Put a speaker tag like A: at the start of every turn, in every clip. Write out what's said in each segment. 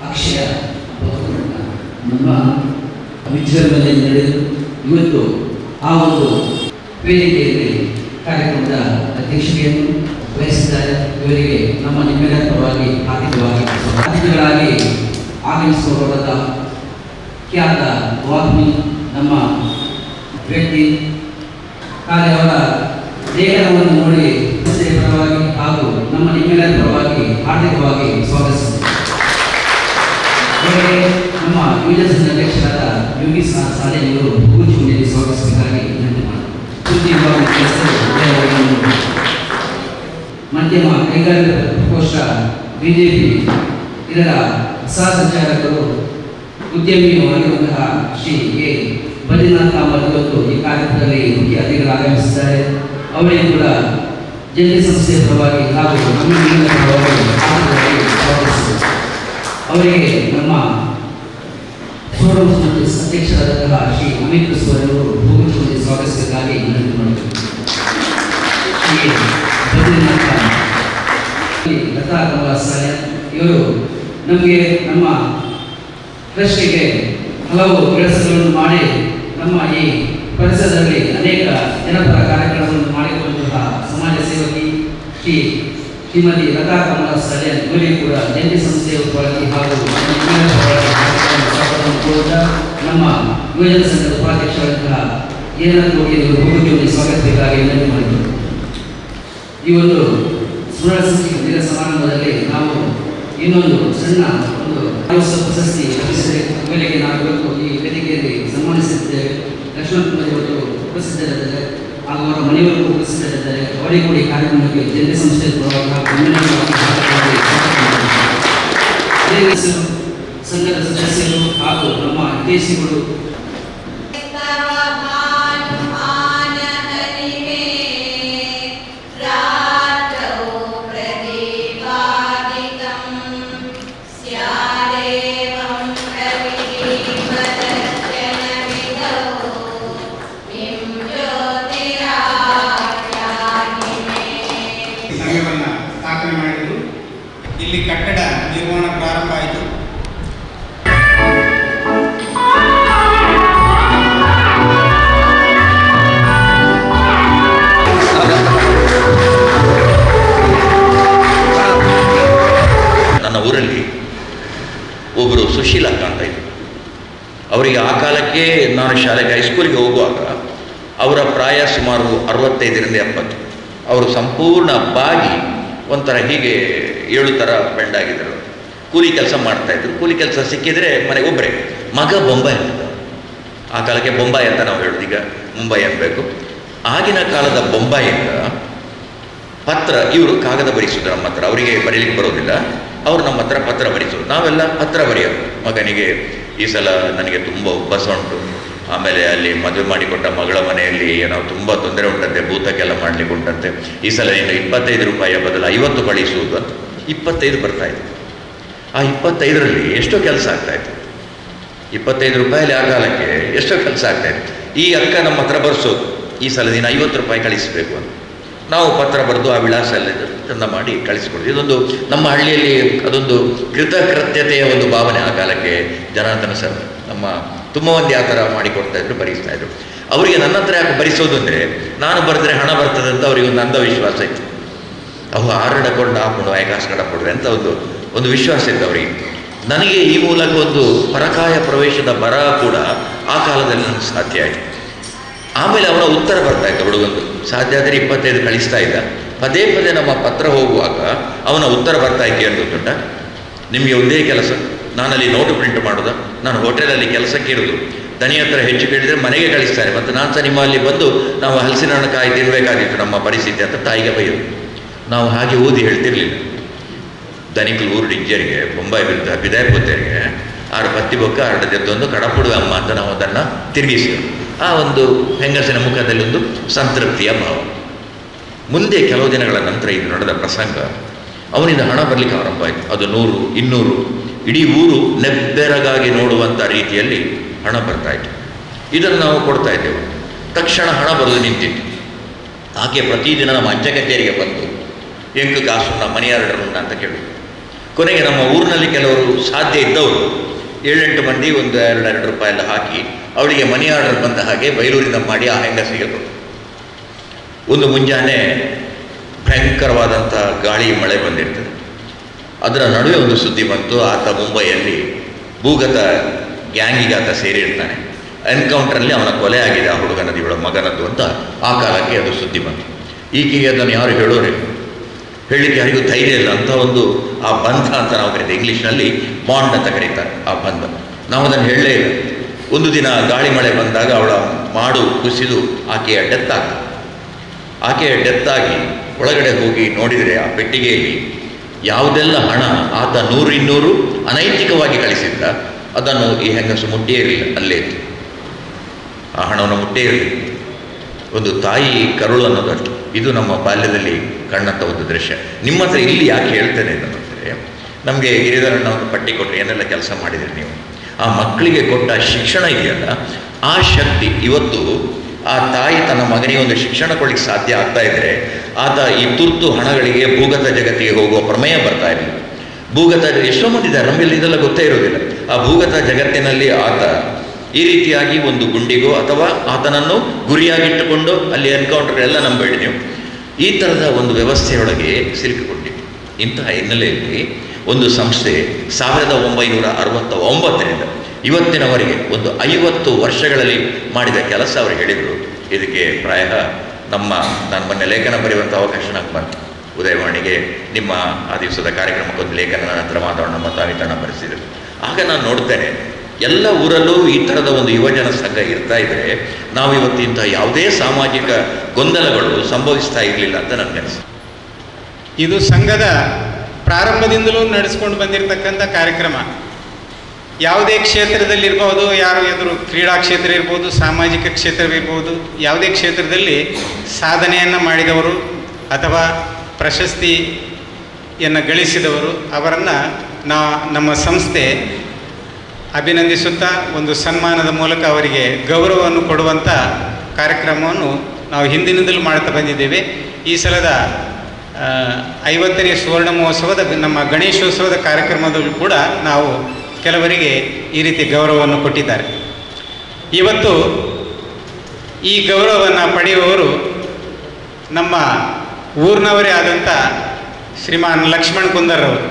A: ಅಕ್ಷಯ ಭಗವಂತ ನಮ್ಮ ವಿಜೃಂಭಣೆ ನಡೆದು ಇವತ್ತು ಆ ಒಂದು ವೇದಿಕೆಯಲ್ಲಿ ಕಾರ್ಯಕ್ರಮದ ಅಧ್ಯಕ್ಷತೆಯನ್ನು ವಹಿಸಿದ್ದಾರೆ ಇವರಿಗೆ ನಮ್ಮ ನಿಮ್ಮೆಲ್ಲರ ಪರವಾಗಿ ಹಾರ್ದಿಕವಾಗಿ ಸ್ವಾಗತ. ಅತಿಥಿಗಳಾಗಿ ಆಗಮಿಸಿಕೊಳ್ಳದ ಖ್ಯಾತ ವಾಗ್ಮಿ ನಮ್ಮ ವ್ಯಕ್ತಿ ಹಾಗೆ ಅವರ ಲೇಖನವನ್ನು ನೋಡಿ ಸಂಸ್ಥೆಯ ಪರವಾಗಿ ಹಾಗೂ ನಮ್ಮ ನಿಮ್ಮೆಲ್ಲರ ಪರವಾಗಿ ಹಾರ್ದಿಕವಾಗಿ ಸ್ವಾಗತಿಸುತ್ತೇವೆ ಇವರಿಗೆ ನಮ್ಮ ಯುವಜನ ಸಂಘ ಅಧ್ಯಕ್ಷರಾದ ಯೋಗಿ ಸಾಲೆಯವರು ಹೂಗುಚ್ಚಿನಲ್ಲಿ ಸ್ವಾಗತಿಸಬೇಕಾಗಿ ವಿನಂತಿ ಮಾಡ್ತಾರೆ ಸುದ್ದಿ ವಿಭಾಗದ ಮುಖ್ಯಸ್ಥರು ಉದಯವಾಣಿಯನ್ನು ಮಧ್ಯಮ ಕೈಗಾರಿಕಾ ಪ್ರಕೋಷ್ಠ ಬಿಜೆಪಿ ಇದರ ಸಹ ಸಂಚಾಲಕರು ಉದ್ಯಮಿಯೂ ಆಗಿರುವಂತಹ ಶ್ರೀ ಎ ಬದ್ರಿನಾಥ್ ಕಾಮತ್ ಇವತ್ತು ಈ ಕಾರ್ಯಕ್ರಮದಲ್ಲಿ ಮುಖ್ಯ ಅತಿಥಿಗಳು ಆಗಮಿಸಿದ್ದಾರೆ ಅವರಿಗೆ ಕೂಡ ಜಂಟಿ ಸಂಸ್ಥೆಯ ಪರವಾಗಿ ಹಾಗೂ ನಮ್ಮ ನಿಮ್ಮೆಲ್ಲರ ಪರವಾಗಿ ಆರ್ಥಿಕವಾಗಿ ಸ್ವಾಗತಿಸುತ್ತೇವೆ ಅವರಿಗೆ ನಮ್ಮ ಶೋರೂಮ್ ಅಧ್ಯಕ್ಷರಾದಂತಹ ಶ್ರೀ ಅಮಿತ್ ಕುಸ್ವರವರು ಭೂಮಿಗೆ ಸ್ವಾಗತಿಸಬೇಕಾಗಿ ವಿನಂತಿ ಮಾಡುತ್ತೇವೆ ಶ್ರೀ ಬದ್ರಿನಾಥ ಲತಾ ಕಮಲ ಸಾಯ ಇವರು ನಮಗೆ ನಮ್ಮ ಟ್ರಸ್ಟಿಗೆ ಹಲವು ಕೆಲಸಗಳನ್ನು ಮಾಡಿ ನಮ್ಮ ಈ ಪರಿಸರದಲ್ಲಿ ಅನೇಕ ಜನಪರ ಕಾರ್ಯಕ್ರಮಗಳನ್ನು ಮಾಡಿಕೊಳ್ಳುವಂತಹ ಸಮಾಜ ಸೇವಕಿ ಶ್ರೀ ಶ್ರೀಮತಿ ಲತಾ ಕಮಲ ಸಲ್ಯನ್ ಇವರಿಗೆ ಕೂಡ ಜಂಟಿ ಸಂಸ್ಥೆಯ ಪರವಾಗಿ ಹಾಗೂ ನಮ್ಮ ನಿಮ್ಮೆಲ್ಲರ ಪರವಾಗಿ ಸ್ವಾಗತವನ್ನು ಕೋರುತ್ತಾ ನಮ್ಮ ಯುವಜನ ಸಂಘದ ಉಪಾಧ್ಯಕ್ಷರಾದಂತಹ ಏನಾದ್ರು ಹೋಗಿ ಭೂಮಿಗೆ ಸ್ವಾಗತಿಸಬೇಕಾಗಿ ವಿನಂತಿ ಮಾಡಿದರು ಈ ಒಂದು ಸ್ಮರಣ ಸಂಸ್ಥೆ ದಿನ ಸಮಾರಂಭದಲ್ಲಿ ನಾವು ಇನ್ನೊಂದು ಸಣ್ಣ ಒಂದು ಆಯೋಸ ಪ್ರಶಸ್ತಿ ಲಭಿಸಿದೆ ಮೇಲೆಗೆ ನಾವು ಇವತ್ತು ಈ ವೇದಿಕೆಯಲ್ಲಿ ಸನ್ಮಾನಿಸಿದ್ದೇವೆ ಲಕ್ಷ್ಮಣ್ ಕುಮಾರ್ ಇವತ್ತು ಉಪಸ್ಥಿತರಿದ್ದಾರೆ ಹಾಗೂ ಅವರ ಮನೆಯವರು ಉಪಸ್ಥಿತರಿದ್ದಾರೆ ಅವರಿಗೆ ಕೂಡ ಈ ಕಾರ್ಯಕ್ರಮಕ್ಕೆ ಜಂಟಿ ಸಂಸ್ಥೆಯ ಪರವಾಗಿ ಹಾಗೂ ನಿಮ್ಮೆಲ್ಲರ ಪರವಾಗಿ ಸ್ವಾಗತ ಮಾಡಿದ್ದೇವೆ. ಅದೇ ರೀತಿ ಸಂಘದ ಸದಸ್ಯರು ಹಾಗೂ ನಮ್ಮ ವಿದೇಶಿಗಳು
B: ಸಂಘವನ್ನು ಸ್ಥಾಪನೆ ಮಾಡಿದರು ಇಲ್ಲಿ ಕಟ್ಟಡ ನಿರ್ಮಾಣ ಪ್ರಾರಂಭ ಆಯಿತು
C: ನನ್ನ ಊರಲ್ಲಿ ಒಬ್ಬರು ಸುಶೀಲ ಅಕ್ಕ ಅಂತ ಇದ್ರು ಅವರಿಗೆ ಆ ಕಾಲಕ್ಕೆ ನಾನು ಶಾಲೆಗೆ ಹೈಸ್ಕೂಲಿಗೆ ಹೋಗುವಾಗ ಅವರ ಪ್ರಾಯ ಸುಮಾರು ಅರವತ್ತೈದರಿಂದ ಎಪ್ಪತ್ತು ಅವರು ಸಂಪೂರ್ಣ ಬಾಗಿ ಒಂಥರ ಹೀಗೆ ಏಳು ಥರ ಬೆಂಡಾಗಿದ್ದರು ಕೂಲಿ ಕೆಲಸ ಮಾಡ್ತಾಯಿದ್ರು ಕೂಲಿ ಕೆಲಸ ಸಿಕ್ಕಿದರೆ ಮನೆಗೆ ಒಬ್ಬರೇ ಮಗ ಬೊಂಬಾಯಿ ಅಂತ ಆ ಕಾಲಕ್ಕೆ ಬೊಂಬಾಯಿ ಅಂತ ನಾವು ಹೇಳೋದು ಈಗ ಮುಂಬೈ ಅನ್ನಬೇಕು ಆಗಿನ ಕಾಲದ ಬೊಂಬಾಯಿಂದ ಪತ್ರ ಇವರು ಕಾಗದ ಬರೆಸೋದು ನಮ್ಮ ಹತ್ರ ಅವರಿಗೆ ಬರೀಲಿಕ್ಕೆ ಬರೋದಿಲ್ಲ ಅವರು ನಮ್ಮ ಹತ್ರ ಪತ್ರ ಬರೆಸೋದು ನಾವೆಲ್ಲ ಪತ್ರ ಬರೆಯೋದು ಮಗನಿಗೆ ಈ ಸಲ ನನಗೆ ತುಂಬ ಉಪವಾಸ ಉಂಟು ಆಮೇಲೆ ಅಲ್ಲಿ ಮದುವೆ ಮಾಡಿಕೊಟ್ಟ ಮಗಳ ಮನೆಯಲ್ಲಿ ಏನೋ ತುಂಬ ತೊಂದರೆ ಉಂಟಂತೆ ಭೂತಕ್ಕೆಲ್ಲ ಮಾಡಲಿಕ್ಕೆ ಉಂಟಂತೆ ಈ ಸಲ ಇನ್ನು ಇಪ್ಪತ್ತೈದು ರೂಪಾಯಿಯ ಬದಲು ಐವತ್ತು ಕಳಿಸುವುದು ಅಂತ ಇಪ್ಪತ್ತೈದು ಬರ್ತಾಯಿತ್ತು ಆ ಇಪ್ಪತ್ತೈದರಲ್ಲಿ ಎಷ್ಟೋ ಕೆಲಸ ಆಗ್ತಾಯಿತ್ತು ಇಪ್ಪತ್ತೈದು ರೂಪಾಯಲ್ಲಿ ಆ ಕಾಲಕ್ಕೆ ಎಷ್ಟೋ ಕೆಲಸ ಆಗ್ತಾಯಿತ್ತು ಈ ಅಕ್ಕ ನಮ್ಮ ಹತ್ರ ಬರ್ಸೋದು ಈ ಸಲ ದಿನ ಐವತ್ತು ರೂಪಾಯಿ ಕಳಿಸಬೇಕು ಅಂತ ನಾವು ಪತ್ರ ಬರೆದು ಆ ವಿಳಾಸ ಎಲ್ಲ ಚಂದ ಮಾಡಿ ಕಳಿಸ್ಕೊಡ್ತೀವಿ ಇದೊಂದು ನಮ್ಮ ಹಳ್ಳಿಯಲ್ಲಿ ಅದೊಂದು ಕೃತಕೃತ್ಯತೆಯ ಒಂದು ಭಾವನೆ ಆ ಕಾಲಕ್ಕೆ ಜನಾರ್ದನ ಸರ್ ನಮ್ಮ ತುಂಬ ಮಂದಿ ಆ ಥರ ಮಾಡಿಕೊಡ್ತಾ ಇದ್ರು ಬರೀಸ್ತಾ ಇದ್ರು ಅವರಿಗೆ ನನ್ನ ಹತ್ರ ಯಾಕೆ ಬರಿಸೋದು ಅಂದರೆ ನಾನು ಬರೆದ್ರೆ ಹಣ ಬರ್ತದೆ ಅಂತ ಅವರಿಗೆ ಒಂದು ಅಂಧವಿಶ್ವಾಸ ಇತ್ತು ಅವು ಆರಡಕೊಂಡು ಹಾಕೊಂಡು ಆಕಾಶ ಕಡಪಡ್ರೆ ಅಂತ ಒಂದು ಒಂದು ವಿಶ್ವಾಸ ಇತ್ತು ಅವರಿಗೆ ನನಗೆ ಈ ಮೂಲಕ ಒಂದು ಪರಕಾಯ ಪ್ರವೇಶದ ಬರ ಕೂಡ ಆ ಕಾಲದಲ್ಲಿ ನನಗೆ ಸಾಧ್ಯ ಆಯಿತು ಆಮೇಲೆ ಅವನ ಉತ್ತರ ಬರ್ತಾ ಇದ್ದ ಹುಡುಗಂದು ಸಾಧ್ಯ ಆದರೆ ಇಪ್ಪತ್ತೈದು ಕಳಿಸ್ತಾ ಇದ್ದ ಪದೇ ಪದೇ ನಮ್ಮ ಪತ್ರ ಹೋಗುವಾಗ ಅವನ ಉತ್ತರ ಬರ್ತಾ ಇದ್ದೆ ಅಂತ ಗೊತ್ತುಂಟ ನಿಮಗೆ ಒಂದೇ ಕೆಲಸ ನಾನಲ್ಲಿ ನೋಟು ಪ್ರಿಂಟ್ ಮಾಡೋದ ನಾನು ಹೋಟೆಲಲ್ಲಿ ಕೆಲಸಕ್ಕೆ ಇರೋದು ದನಿ ಹತ್ರ ಹೆಚ್ಚು ಕೇಳಿದರೆ ಮನೆಗೆ ಕಳಿಸ್ತಾರೆ ಮತ್ತು ನಾನು ಸಹ ನಿಮ್ಮಲ್ಲಿ ಬಂದು ನಾವು ಹಲಸಿನ ಹಣ್ಣು ಕಾಯಿ ತಿನ್ನಬೇಕಾಗಿತ್ತು ನಮ್ಮ ಪರಿಸ್ಥಿತಿ ಅಂತ ತಾಯಿಗೆ ಬೈಯೋದು ನಾವು ಹಾಗೆ ಓದಿ ಹೇಳ್ತಿರ್ಲಿಲ್ಲ ಧನಿಕಲು ಊರು ಡಿಂಜರಿಗೆ ಬೊಂಬಾಯಿ ವಿರುದ್ಧ ಬಿದಾಯಪುತ್ತರಿಗೆ ಆರು ಪತ್ತಿ ಬೊಕ್ಕ ಹರಡದೆದ್ದೊಂದು ಕಡಪುಡುವ ಅಮ್ಮ ಅಂತ ನಾವು ಅದನ್ನು ತಿರುಗಿಸಿದೆವು ಆ ಒಂದು ಹೆಂಗಸಿನ ಮುಖದಲ್ಲಿ ಒಂದು ಸಂತೃಪ್ತಿಯ ಭಾವ ಮುಂದೆ ಕೆಲವು ದಿನಗಳ ನಂತರ ಇದು ನಡೆದ ಪ್ರಸಂಗ ಅವನಿಂದ ಹಣ ಬರಲಿಕ್ಕೆ ಆರಂಭ ಆಯಿತು ಅದು ನೂರು ಇನ್ನೂರು ಇಡೀ ಊರು ನೆಬ್ಬೆರಗಾಗಿ ನೋಡುವಂಥ ರೀತಿಯಲ್ಲಿ ಹಣ ಬರ್ತಾ ಇತ್ತು ಇದನ್ನು ನಾವು ಕೊಡ್ತಾ ಇದ್ದೆವು ತಕ್ಷಣ ಹಣ ಬರೋದು ನಿಂತಿತ್ತು ಆಕೆ ಪ್ರತಿದಿನ ನಮ್ಮ ಅಂಚೆ ಕಚೇರಿಗೆ ಬಂದು ಎಂಟು ಕಾಸು ನಮ್ಮ ಮನೆಯರಡರುಂಡ ಅಂತ ಕೇಳಿ ಕೊನೆಗೆ ನಮ್ಮ ಊರಿನಲ್ಲಿ ಕೆಲವರು ಸಾಧ್ಯ ಇದ್ದವರು ಏಳೆಂಟು ಮಂದಿ ಒಂದು ಎರಡು ಎರಡು ರೂಪಾಯಿ ಎಲ್ಲ ಹಾಕಿ ಅವಳಿಗೆ ಮನಿ ಆರ್ಡರ್ ಬಂದ ಹಾಗೆ ಬೈಲೂರಿಂದ ಮಾಡಿ ಆ ಹೆಂಗಸಿಗೆ ಕೊಟ್ಟರು ಒಂದು ಮುಂಜಾನೆ ಭಯಂಕರವಾದಂಥ ಗಾಳಿ ಮಳೆ ಬಂದಿರ್ತದೆ ಅದರ ನಡುವೆ ಒಂದು ಸುದ್ದಿ ಬಂತು ಆತ ಮುಂಬೈಯಲ್ಲಿ ಭೂಗತ ಗ್ಯಾಂಗಿಗೆ ಆತ ಸೇರಿರ್ತಾನೆ ಎನ್ಕೌಂಟ್ರಲ್ಲಿ ಅವನ ಕೊಲೆ ಆಗಿದೆ ಆ ಹುಡುಗನದು ಇವಳ ಮಗನದ್ದು ಅಂತ ಆ ಕಾಲಕ್ಕೆ ಅದು ಸುದ್ದಿ ಬಂತು ಈಕೆಗೆ ಅದನ್ನು ಯಾರು ಹೇಳೋರೆ ಹೇಳಲಿಕ್ಕೆ ಯಾರಿಗೂ ಧೈರ್ಯ ಇಲ್ಲ ಅಂತ ಒಂದು ಆ ಬಂಧ ಅಂತ ನಾವು ಕರೀತೀವಿ ಇಂಗ್ಲೀಷ್ನಲ್ಲಿ ಬಾಂಡ್ ಅಂತ ಕರೀತಾರೆ ಆ ಬಂಧ ನಾವು ಅದನ್ನು ಹೇಳಲೇ ಇಲ್ಲ ಒಂದು ದಿನ ಗಾಳಿ ಮಳೆ ಬಂದಾಗ ಅವಳ ಮಾಡು ಕುಸಿದು ಆಕೆಯ ಡೆತ್ ಆಗ ಆಕೆಯ ಡೆತ್ ಆಗಿ ಒಳಗಡೆ ಹೋಗಿ ನೋಡಿದರೆ ಆ ಪೆಟ್ಟಿಗೆಯಲ್ಲಿ ಯಾವುದೆಲ್ಲ ಹಣ ಆತ ನೂರು ಇನ್ನೂರು ಅನೈತಿಕವಾಗಿ ಕಳಿಸಿದ್ದ ಅದನ್ನು ಈ ಹೆಂಗಸು ಮುಟ್ಟೇ ಇರಲಿಲ್ಲ ಅಲ್ಲೇ ಇತ್ತು ಆ ಹಣವನ್ನು ಮುಟ್ಟೇ ಇರಲಿಲ್ಲ ಒಂದು ತಾಯಿ ಕರುಳು ಅನ್ನೋದಷ್ಟು ಇದು ನಮ್ಮ ಬಾಲ್ಯದಲ್ಲಿ ಕಂಡಂಥ ಒಂದು ದೃಶ್ಯ ನಿಮ್ಮ ಹತ್ರ ಇಲ್ಲಿ ಯಾಕೆ ಹೇಳ್ತೇನೆ ಅಂತಂದರೆ ನಮಗೆ ಗಿರಿಧರಣ್ಣ ಒಂದು ಪಟ್ಟಿ ಕೊಟ್ಟರೆ ಏನೆಲ್ಲ ಕೆಲಸ ಮಾಡಿದಿರಿ ನೀವು ಆ ಮಕ್ಕಳಿಗೆ ಕೊಟ್ಟ ಶಿಕ್ಷಣ ಇದೆಯಲ್ಲ ಆ ಶಕ್ತಿ ಇವತ್ತು ಆ ತಾಯಿ ತನ್ನ ಮಗನಿಗೆ ಒಂದು ಶಿಕ್ಷಣ ಕೊಡ್ಲಿಕ್ಕೆ ಸಾಧ್ಯ ಆಗ್ತಾ ಇದ್ದರೆ ಆತ ಈ ತುರ್ತು ಹಣಗಳಿಗೆ ಭೂಗತ ಜಗತ್ತಿಗೆ ಹೋಗುವ ಪ್ರಮೇಯ ಬರ್ತಾ ಇರಲಿಲ್ಲ ಭೂಗತ ಎಷ್ಟೋ ಮಂದಿ ಇದ್ದಾರೆ ನಮ್ಮಲ್ಲಿ ಇದೆಲ್ಲ ಗೊತ್ತೇ ಇರೋದಿಲ್ಲ ಆ ಭೂಗತ ಜಗತ್ತಿನಲ್ಲಿ ಆತ ಈ ರೀತಿಯಾಗಿ ಒಂದು ಗುಂಡಿಗೋ ಅಥವಾ ಆತನನ್ನು ಗುರಿಯಾಗಿಟ್ಟುಕೊಂಡು ಅಲ್ಲಿ ಎನ್ಕೌಂಟರ್ ಎಲ್ಲ ನಂಬೇಡಿ ನೀವು ಈ ಥರದ ಒಂದು ವ್ಯವಸ್ಥೆಯೊಳಗೆ ಸಿಲುಕಿಕೊಂಡಿತ್ತು ಇಂತಹ ಹಿನ್ನೆಲೆಯಲ್ಲಿ ಒಂದು ಸಂಸ್ಥೆ ಸಾವಿರದ ಒಂಬೈನೂರ ಅರವತ್ತ ಒಂಬತ್ತರಿಂದ ಇವತ್ತಿನವರೆಗೆ ಒಂದು ಐವತ್ತು ವರ್ಷಗಳಲ್ಲಿ ಮಾಡಿದ ಕೆಲಸ ಅವರು ಹೇಳಿದರು ಇದಕ್ಕೆ ಪ್ರಾಯ ನಮ್ಮ ನಾನು ಮೊನ್ನೆ ಲೇಖನ ಬರೆಯುವಂಥ ಅವಕಾಶ ನಂಗೆ ಬಂತು ಉದಯವಾಣಿಗೆ ನಿಮ್ಮ ಆ ದಿವಸದ ಕಾರ್ಯಕ್ರಮಕ್ಕೊಂದು ಲೇಖನ ನನ್ನ ಹತ್ರ ಮಾತಾಡೋಣ ನಮ್ಮ ತಾವಿತಣ್ಣ ಬರೆಸಿದರು ಆಗ ನಾನು ನೋಡ್ತೇನೆ ಎಲ್ಲ ಊರಲ್ಲೂ ಈ ಥರದ ಒಂದು ಯುವಜನ ಸಂಘ ಇರ್ತಾ ಇದ್ದರೆ ನಾವು ಇವತ್ತಿಂಥ ಯಾವುದೇ ಸಾಮಾಜಿಕ ಗೊಂದಲಗಳು ಸಂಭವಿಸ್ತಾ ಇರಲಿಲ್ಲ ಅಂತ ನನಗನ್ನಿಸ್ತು
B: ಇದು ಸಂಘದ ಪ್ರಾರಂಭದಿಂದಲೂ ನಡೆಸ್ಕೊಂಡು ಬಂದಿರತಕ್ಕಂಥ ಕಾರ್ಯಕ್ರಮ ಯಾವುದೇ ಕ್ಷೇತ್ರದಲ್ಲಿರ್ಬೋದು ಯಾರು ಎದುರು ಕ್ರೀಡಾ ಕ್ಷೇತ್ರ ಇರ್ಬೋದು ಸಾಮಾಜಿಕ ಕ್ಷೇತ್ರವಿರ್ಬೋದು ಯಾವುದೇ ಕ್ಷೇತ್ರದಲ್ಲಿ ಸಾಧನೆಯನ್ನು ಮಾಡಿದವರು ಅಥವಾ ಪ್ರಶಸ್ತಿಯನ್ನು ಗಳಿಸಿದವರು ಅವರನ್ನು ನಾ ನಮ್ಮ ಸಂಸ್ಥೆ ಅಭಿನಂದಿಸುತ್ತಾ ಒಂದು ಸನ್ಮಾನದ ಮೂಲಕ ಅವರಿಗೆ ಗೌರವವನ್ನು ಕೊಡುವಂಥ ಕಾರ್ಯಕ್ರಮವನ್ನು ನಾವು ಹಿಂದಿನಿಂದಲೂ ಮಾಡ್ತಾ ಬಂದಿದ್ದೇವೆ ಈ ಸಲದ ಆ, ಐವತ್ತನೇ ಸುವರ್ಣ ಮಹೋತ್ಸವದ ನಮ್ಮ ಗಣೇಶೋತ್ಸವದ ಕಾರ್ಯಕ್ರಮದಲ್ಲೂ ಕೂಡ ನಾವು ಕೆಲವರಿಗೆ ಈ ರೀತಿ ಗೌರವವನ್ನು ಕೊಟ್ಟಿದ್ದಾರೆ ಇವತ್ತು ಈ ಗೌರವವನ್ನು ಪಡೆಯುವವರು ನಮ್ಮ ಊರಿನವರೇ ಆದಂಥ ಶ್ರೀಮಾನ್ ಲಕ್ಷ್ಮಣ್ ಕುಂದರ್ ಅವರು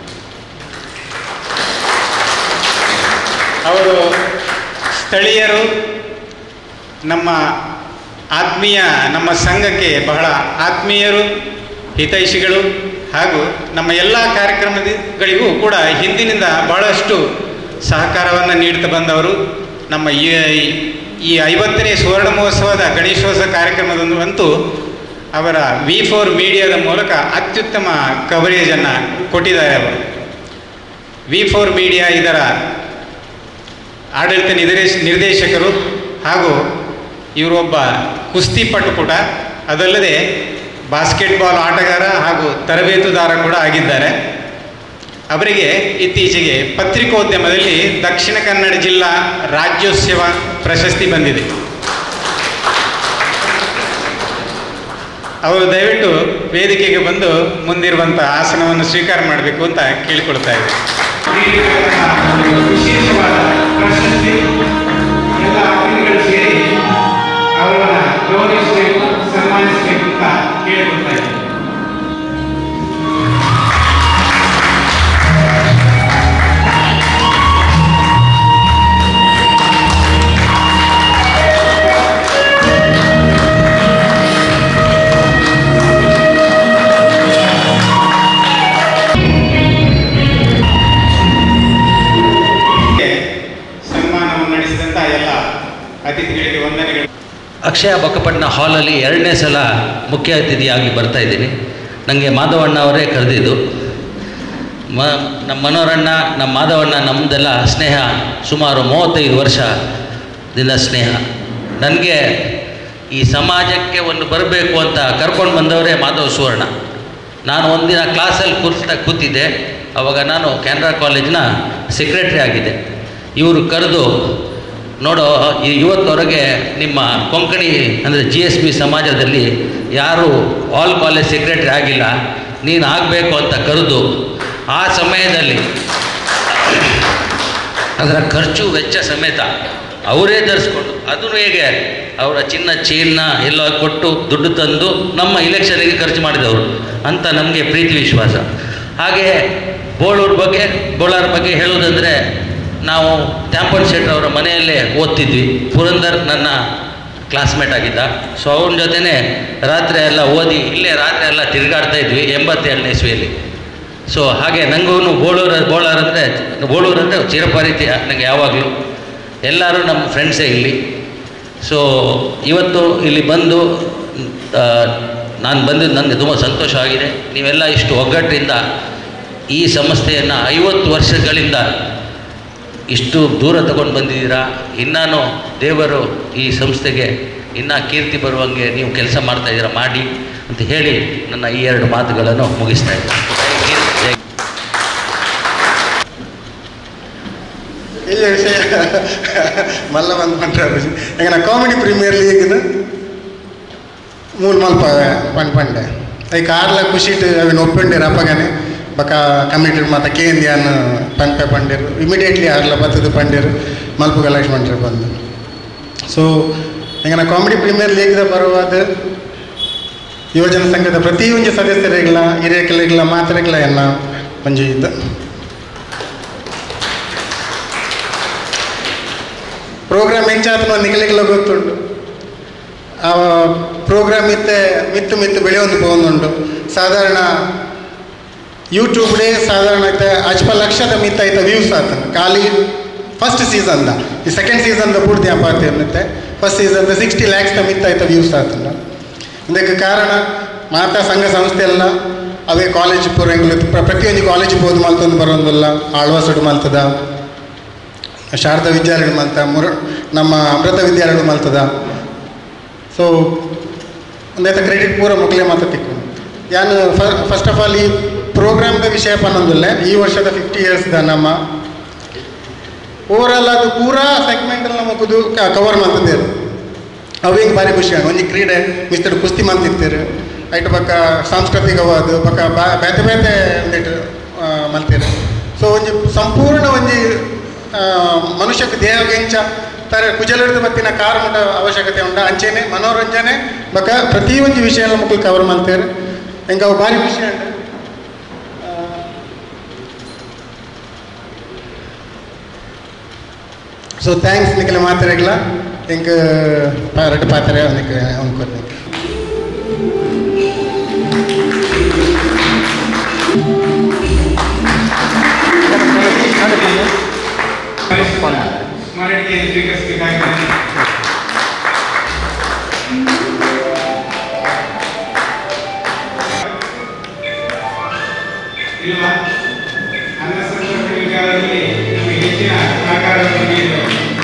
B: ಅವರು ಸ್ಥಳೀಯರು ನಮ್ಮ ಆತ್ಮೀಯ ನಮ್ಮ ಸಂಘಕ್ಕೆ ಬಹಳ ಆತ್ಮೀಯರು ಹಿತೈಷಿಗಳು ಹಾಗೂ ನಮ್ಮ ಎಲ್ಲ ಕಾರ್ಯಕ್ರಮಗಳಿಗೂ ಕೂಡ ಹಿಂದಿನಿಂದ ಬಹಳಷ್ಟು ಸಹಕಾರವನ್ನು ನೀಡ್ತಾ ಬಂದವರು ನಮ್ಮ ಈ ಈ ಐವತ್ತನೇ ಸುವರ್ಣ ಮಹೋತ್ಸವದ ಗಣೇಶೋತ್ಸವ ಕಾರ್ಯಕ್ರಮದಂತೂ ಅವರ ವಿ ಫೋರ್ ಮೀಡಿಯಾದ ಮೂಲಕ ಅತ್ಯುತ್ತಮ ಕವರೇಜನ್ನು ಕೊಟ್ಟಿದ್ದಾರೆ ಅವರು ವಿ ಫೋರ್ ಮೀಡಿಯಾ ಇದರ ಆಡಳಿತ ನಿರ್ದೇಶ ನಿರ್ದೇಶಕರು ಹಾಗೂ ಇವರೊಬ್ಬ ಕುಸ್ತಿಪಟು ಕೂಡ ಅದಲ್ಲದೆ ಬಾಸ್ಕೆಟ್ಬಾಲ್ ಆಟಗಾರ ಹಾಗೂ ತರಬೇತುದಾರ ಕೂಡ ಆಗಿದ್ದಾರೆ ಅವರಿಗೆ ಇತ್ತೀಚೆಗೆ ಪತ್ರಿಕೋದ್ಯಮದಲ್ಲಿ ದಕ್ಷಿಣ ಕನ್ನಡ ಜಿಲ್ಲಾ ರಾಜ್ಯೋತ್ಸವ ಪ್ರಶಸ್ತಿ ಬಂದಿದೆ ಅವರು ದಯವಿಟ್ಟು ವೇದಿಕೆಗೆ ಬಂದು ಮುಂದಿರುವಂಥ ಆಸನವನ್ನು ಸ್ವೀಕಾರ ಮಾಡಬೇಕು ಅಂತ ಕೇಳಿಕೊಳ್ತಾ ಇದ್ದಾರೆ ವಿಶೇಷವಾದ ಪ್ರಶಸ್ತಿ ಎಲ್ಲ ಅತಿಥಿಗಳು ಸೇರಿ ಅವರನ್ನ ಗೌರವಿಸಬೇಕು ಸನ್ಮಾನಿಸಬೇಕು ಅಂತ ಕೇಳಿಕೊಳ್ತಾ ಇದ್ದಾರೆ ಸನ್ಮಾನವನ್ನು ನಡೆಸಿದಂಥ ಎಲ್ಲ ಅತಿಥಿಗಳಿಗೆ ವಂದನೆಗಳು
D: ಅಕ್ಷಯ ಬೊಕ್ಕಪಟ್ಟಣ ಹಾಲಲ್ಲಿ ಎರಡನೇ ಸಲ ಮುಖ್ಯ ಅತಿಥಿಯಾಗಿ ಬರ್ತಾ ಇದ್ದೀನಿ ನನಗೆ ಮಾಧವಣ್ಣ ಅವರೇ ಕರೆದಿದ್ದು ಮ ನಮ್ಮ ಮನೋರಣ್ಣ ನಮ್ಮ ಮಾಧವಣ್ಣ ನಮ್ಮದೆಲ್ಲ ಸ್ನೇಹ ಸುಮಾರು ಮೂವತ್ತೈದು ವರ್ಷದಿಂದ ಸ್ನೇಹ ನನಗೆ ಈ ಸಮಾಜಕ್ಕೆ ಒಂದು ಬರಬೇಕು ಅಂತ ಕರ್ಕೊಂಡು ಬಂದವರೇ ಮಾಧವ ಸುವರ್ಣ ನಾನು ಒಂದಿನ ಕ್ಲಾಸಲ್ಲಿ ಕೂರ್ತಾ ಕೂತಿದ್ದೆ ಅವಾಗ ನಾನು ಕೆನರಾ ಕಾಲೇಜಿನ ಸೆಕ್ರೆಟ್ರಿ ಆಗಿದ್ದೆ ಇವರು ಕರೆದು ನೋಡೋ ಈ ಇವತ್ತವರೆಗೆ ನಿಮ್ಮ ಕೊಂಕಣಿ ಅಂದರೆ ಜಿ ಎಸ್ ಬಿ ಸಮಾಜದಲ್ಲಿ ಯಾರು ಆಲ್ ಕಾಲೇಜ್ ಸೆಕ್ರೆಟ್ರಿ ಆಗಿಲ್ಲ ನೀನು ಆಗಬೇಕು ಅಂತ ಕರೆದು ಆ ಸಮಯದಲ್ಲಿ ಅದರ ಖರ್ಚು ವೆಚ್ಚ ಸಮೇತ ಅವರೇ ಧರಿಸ್ಕೊಂಡು ಅದನ್ನು ಹೇಗೆ ಅವರ ಚಿನ್ನ ಚೀನ ಎಲ್ಲ ಕೊಟ್ಟು ದುಡ್ಡು ತಂದು ನಮ್ಮ ಇಲೆಕ್ಷನ್ಗೆ ಖರ್ಚು ಮಾಡಿದವರು ಅಂತ ನಮಗೆ ಪ್ರೀತಿ ವಿಶ್ವಾಸ ಹಾಗೆ ಬೋಳೂರು ಬಗ್ಗೆ ಬೋಳಾರ ಬಗ್ಗೆ ಹೇಳುವುದಂದರೆ ನಾವು ತ್ಯಾಂಪನ್ ಶೆಟ್ರ್ ಅವರ ಮನೆಯಲ್ಲೇ ಓದ್ತಿದ್ವಿ ಪುರಂದರ್ ನನ್ನ ಕ್ಲಾಸ್ಮೇಟ್ ಆಗಿದ್ದ ಸೊ ಅವನ ಜೊತೆನೇ ರಾತ್ರಿ ಎಲ್ಲ ಓದಿ ಇಲ್ಲೇ ರಾತ್ರಿ ಎಲ್ಲ ತಿರುಗಾಡ್ತಾ ಇದ್ವಿ ಎಂಬತ್ತೇಳನೇ ಇಸ್ವಿಯಲ್ಲಿ ಸೊ ಹಾಗೆ ನನಗೂ ಬೋಳೂರು ಬೋಳಾರ್ ಅಂದರೆ ಬೋಳೂರು ಅಂದರೆ ಚಿರಪರಿಚಯ ನನಗೆ ಯಾವಾಗಲೂ ಎಲ್ಲರೂ ನಮ್ಮ ಫ್ರೆಂಡ್ಸೇ ಇಲ್ಲಿ ಸೊ ಇವತ್ತು ಇಲ್ಲಿ ಬಂದು ಆ, ನಾನು ಬಂದಿದ್ದು ನನಗೆ ತುಂಬ ಸಂತೋಷ ಆಗಿದೆ ನೀವೆಲ್ಲ ಇಷ್ಟು ಒಗ್ಗಟ್ಟಿನಿಂದ ಈ ಸಂಸ್ಥೆಯನ್ನು ಐವತ್ತು ವರ್ಷಗಳಿಂದ ಇಷ್ಟು ದೂರ ತಗೊಂಡು ಬಂದಿದ್ದೀರಾ ಇನ್ನೂ ದೇವರು ಈ ಸಂಸ್ಥೆಗೆ ಇನ್ನೂ ಕೀರ್ತಿ ಬರುವಂಗೆ ನೀವು ಕೆಲಸ ಮಾಡ್ತಾ ಇದ್ದೀರಾ ಮಾಡಿ ಅಂತ ಹೇಳಿ ನನ್ನ ಈ ಎರಡು ಮಾತುಗಳನ್ನು ಮುಗಿಸ್ತಾ ಇದ್ದೀನಿ ಜೈ ಹಿಂದ್, ಜೈ
E: ಇಲ್ಲ ವಿಷಯ ಮಲ್ಲ ಬಂದು ಪಂಡ್ರೆ ಈಗ ನಾ ಕಾಮಿಡಿ ಪ್ರೀಮಿಯರ್ ಲೀಗ್ನ ಮೂಲ ಮಲ್ಪ ಪಂಡ್ ಪಂಡೆ ಐ ಕಾರ್ಲ ಖುಷಿಟ್ ಅವಿನ ಒಪ್ಪಿಂಡಿರು ಅಪ್ಪಗನೆ ಬಕ ಕಮಿಟಿ ಮಾತ ಕೇಂದ್ಯಾನ್ ಪಂಪೆ ಪಂಡಿರು ಇಮಿಡಿಯೇಟ್ಲಿ ಆರ್ಲ ಬತ್ತದು ಪಂಡಿರು ಮಲ್ಪುಗ ಲಕ್ಷ್ಮಣರು ಬಂದು ಸೊ ಈಗ ನಾ ಕಾಮಿಡಿ ಪ್ರೀಮಿಯರ್ ಲೀಗ್ದ ಬರುವಾದ ಯುವಜನ ಸಂಘದ ಪ್ರತಿಯೊಂದು ಸದಸ್ಯರಿಗಳ ಹಿರಿಯಕಲಿಗಳ ಮಾತ್ರೆಗಳ ಎನ್ನ ಒಂಜಿ ಇದ್ದ ಪ್ರೋಗ್ರಾಮ್ ಹೆಂಚಾತ್ಮ ನಿಗಲಿಗೆಲ್ಲ ಗೊತ್ತುಂಟು ಆ ಪ್ರೋಗ್ರಾಮ್ ಇತ್ತೆ ಮಿತ್ತು ಮಿತ್ತು ಬೆಳೆಯೊಂದು ಪೋಂದುಂಡು ಸಾಧಾರಣ ಯೂಟ್ಯೂಬ್ಡೇ ಸಾಧಾರಣ ಐತೆ ಅಜ್ಪ ಲಕ್ಷದ ಮಿತ್ತ ಐತೆ ವ್ಯೂಸ್ ಆತ ಖಾಲಿ ಫಸ್ಟ್ ಸೀಸನ್ದ ಈ ಸೆಕೆಂಡ್ ಸೀಸನ್ದ ಪೂರ್ತಿ ಅಪಾರ್ತಿ ಅನ್ನತ್ತೆ ಫಸ್ಟ್ ಸೀಸನ್ದ ಸಿಕ್ಸ್ಟಿ ಲ್ಯಾಕ್ಸ್ದ ಮಿತ್ತ ಐತೆ ವ್ಯೂಸ್ ಆತಂಡ ಇದಕ್ಕೆ ಕಾರಣ ಮಾತಾ ಸಂಘ ಸಂಸ್ಥೆ ಎಲ್ಲ ಅವೇ ಕಾಲೇಜ್ ಪೂರ ಎಂಗ್ಲು ಪ್ರ- ಪ್ರತಿಯೊಂದು ಕಾಲೇಜ್ ಹೋದ್ ಮಲ್ತೊಂದು ಬರೋದಿಲ್ಲ ಆಳ್ವಾಸಡು ಮಲ್ತದ ಶಾರದಾ ವಿದ್ಯಾಲಯ ಮಲ್ತ ಮುರ ನಮ್ಮ ಅಮೃತ ವಿದ್ಯಾಲಯ ಮಲ್ತದ ಸೊ ಒಂದೈತೆ ಕ್ರೆಡಿಟ್ ಪೂರ ಮುಕ್ಲೆ ಮಾತ ತಿಕ್ಕು ಯಾನು ಫಸ್ಟ್ ಆಫ್ ಆಲ್ ಈ ಪ್ರೋಗ್ರಾಮ್ದ ವಿಷಯ ಪನ್ನೊಂದಿಲ್ಲ ಈ ವರ್ಷದ ಫಿಫ್ಟಿ ಇಯರ್ಸ್ದ ನಮ್ಮ ಓವರಾಲ್ ಅದು ಪೂರಾ ಸೆಗ್ಮೆಂಟ್ ನಮ್ಮ ಕುದು ಕವರ್ ಮಾಡ್ತಿದ್ದೇವೆ ಅವಿಂಗ್ ಭಾರಿ ಖುಷಿ ಆಗ ಒಂಜಿ ಕ್ರೀಡೆ ಮಿಸ್ಟರ್ ಕುಸ್ತಿ ಮಲ್ತಿರ್ತೀರು ಐಟ್ ಬಕ್ಕ ಸಾಂಸ್ಕೃತಿಕವಾದ ಬಕ್ಕ ಬಾ ಬೇತೆ ಬೇತೆ ಒಂದಿಟ್ಟು ಮಲ್ತೀರು ಸೊ ಒಂಜಿ ಸಂಪೂರ್ಣ ಒಂಜಿ ಆ, ಮನುಷ್ಯಕ್ಕೆ ದೇಹಕ್ಕೆ ಹೆಂಚ ತರ ಕುಜಲಿಡ್ದು ಬತ್ತಿನ ಕಾರಣದ ಅವಶ್ಯಕತೆ ಉಂಡ ಅಂಚೆನೆ ಮನೋರಂಜನೆ ಬಕ್ಕ ಪ್ರತಿಯೊಂದು ವಿಷಯ ಮಕ್ಕಳು ಕವರ್ ಮಾಡ್ತಾರೆ ಹೆಂಗೆ ಅವು ಭಾರಿ ಖುಷಿ ಉಂಟು ಸೊ ಥ್ಯಾಂಕ್ಸ್ ನಿಖಿಲ ಮಾತ್ರೆಗಳ ಹೆಂಗೆ ಎರಡು ಪಾತ್ರೆ ಅವನಿಗೆ ಅವ್ನು ಕೊಡ್ಲಿಕ್ಕೆ
B: ಸ್ಮರಣಿಕೆ ಸ್ವೀಕರಿಸಬೇಕಾಗಿದೆ ಇಲ್ವಾ ಅನ್ನ ಸಂಸ್ಕೃತಿ ವಿಚಾರದಲ್ಲಿ ನಮಗೆ ಹೆಚ್ಚಿನ ಸಹಕಾರವನ್ನು ನೀಡಿದರು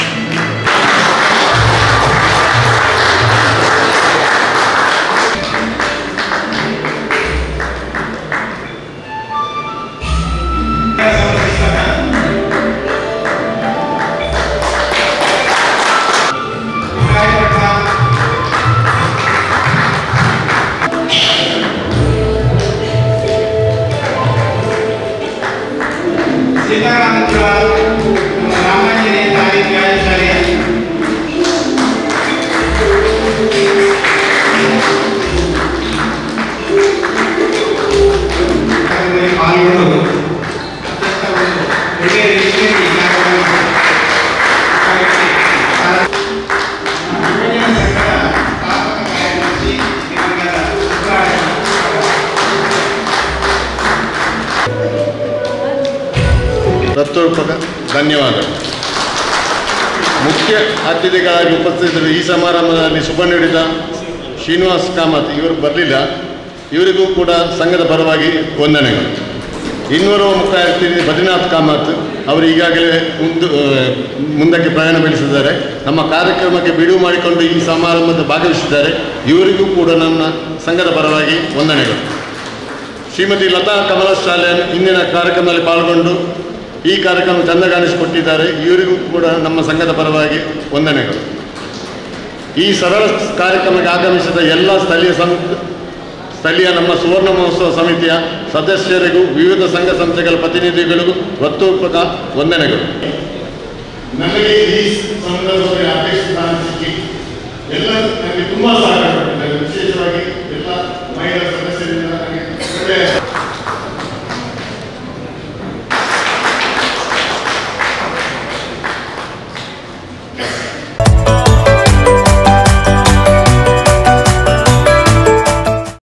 B: ಸೀತಾರಾಮಪುರ ನಮ್ಮ ರಾಮಾಂಜನೇಯ ತಾಯಿ ವ್ಯಾಯಾಮಶಾಲೆ ಕಾರ್ಯಕ್ರಮದಲ್ಲಿ ಪಾಲ್ಗೊಂಡು ಅತ್ಯಂತ ಒಂದು ಒಳ್ಳೆಯ ರೀತಿಯಲ್ಲಿ ಈ ಕಾರ್ಯಕ್ರಮವನ್ನು ಕಾರ್ಯಕ್ಕೆ ಸಾರ- ಯುವಜನ ಸಂಘದ ಸ್ಥಾಪಕ ಕಾರ್ಯದರ್ಶಿ ದಿವಂಗತ ಸುಬ್ರಾಯ
F: ಹೃತ್ಪೂರ್ವಕ ಧನ್ಯವಾದಗಳು ಮುಖ್ಯ ಅತಿಥಿಗಳಾಗಿ ಉಪಸ್ಥಿತರು ಈ ಸಮಾರಂಭದಲ್ಲಿ ಶುಭ ನೀಡಿದ ಶ್ರೀನಿವಾಸ್ ಕಾಮತ್ ಇವರು ಬರಲಿಲ್ಲ ಇವರಿಗೂ ಕೂಡ ಸಂಘದ ಪರವಾಗಿ ವಂದನೆಗಳು ಇನ್ನೂರು ಮುಖ್ಯ ಅತಿಥಿ ಬದ್ರಿನಾಥ್ ಕಾಮತ್ ಅವರು ಈಗಾಗಲೇ ಮುಂದು ಆ, ಮುಂದಕ್ಕೆ ಪ್ರಯಾಣ ಬೆಳೆಸಿದ್ದಾರೆ ನಮ್ಮ ಕಾರ್ಯಕ್ರಮಕ್ಕೆ ಬಿಡುವು ಮಾಡಿಕೊಂಡು ಈ ಸಮಾರಂಭದ ಭಾಗವಹಿಸಿದ್ದಾರೆ ಇವರಿಗೂ ಕೂಡ ನನ್ನ ಸಂಘದ ಪರವಾಗಿ ವಂದನೆಗಳು ಶ್ರೀಮತಿ ಲತಾ ಕಮಲ ಶಾಲೆ ಇಂದಿನ ಕಾರ್ಯಕ್ರಮದಲ್ಲಿ ಪಾಲ್ಗೊಂಡು ಈ ಕಾರ್ಯಕ್ರಮ ಚಂದ ಕಾಣಿಸಿಕೊಟ್ಟಿದ್ದಾರೆ ಇವರಿಗೂ ಕೂಡ ನಮ್ಮ ಸಂಘದ ಪರವಾಗಿ ವಂದನೆಗಳು ಈ ಸರಳ ಕಾರ್ಯಕ್ರಮಕ್ಕೆ ಆಗಮಿಸಿದ ಎಲ್ಲ ಸ್ಥಳೀಯ ಸಂ ಸ್ಥಳೀಯ ನಮ್ಮ ಸುವರ್ಣ ಮಹೋತ್ಸವ ಸಮಿತಿಯ ಸದಸ್ಯರಿಗೂ ವಿವಿಧ ಸಂಘ ಸಂಸ್ಥೆಗಳ ಪ್ರತಿನಿಧಿಗಳಿಗೂ ಹೃತ್ಪೂರ್ವಕ ವಂದನೆಗಳು
G: ನನಗೆ ಈ ಸಂದರ್ಭದಲ್ಲಿ ಅಧ್ಯಕ್ಷ ಸ್ಥಾನ ಸಿಕ್ಕಿ ಎಲ್ಲ ನನಗೆ ತುಂಬ ಸಹಕಾರ ಮಾಡಿದ್ದಾರೆ ವಿಶೇಷವಾಗಿ ಎಲ್ಲ ಮಹಿಳಾ ಸದಸ್ಯರಿಂದ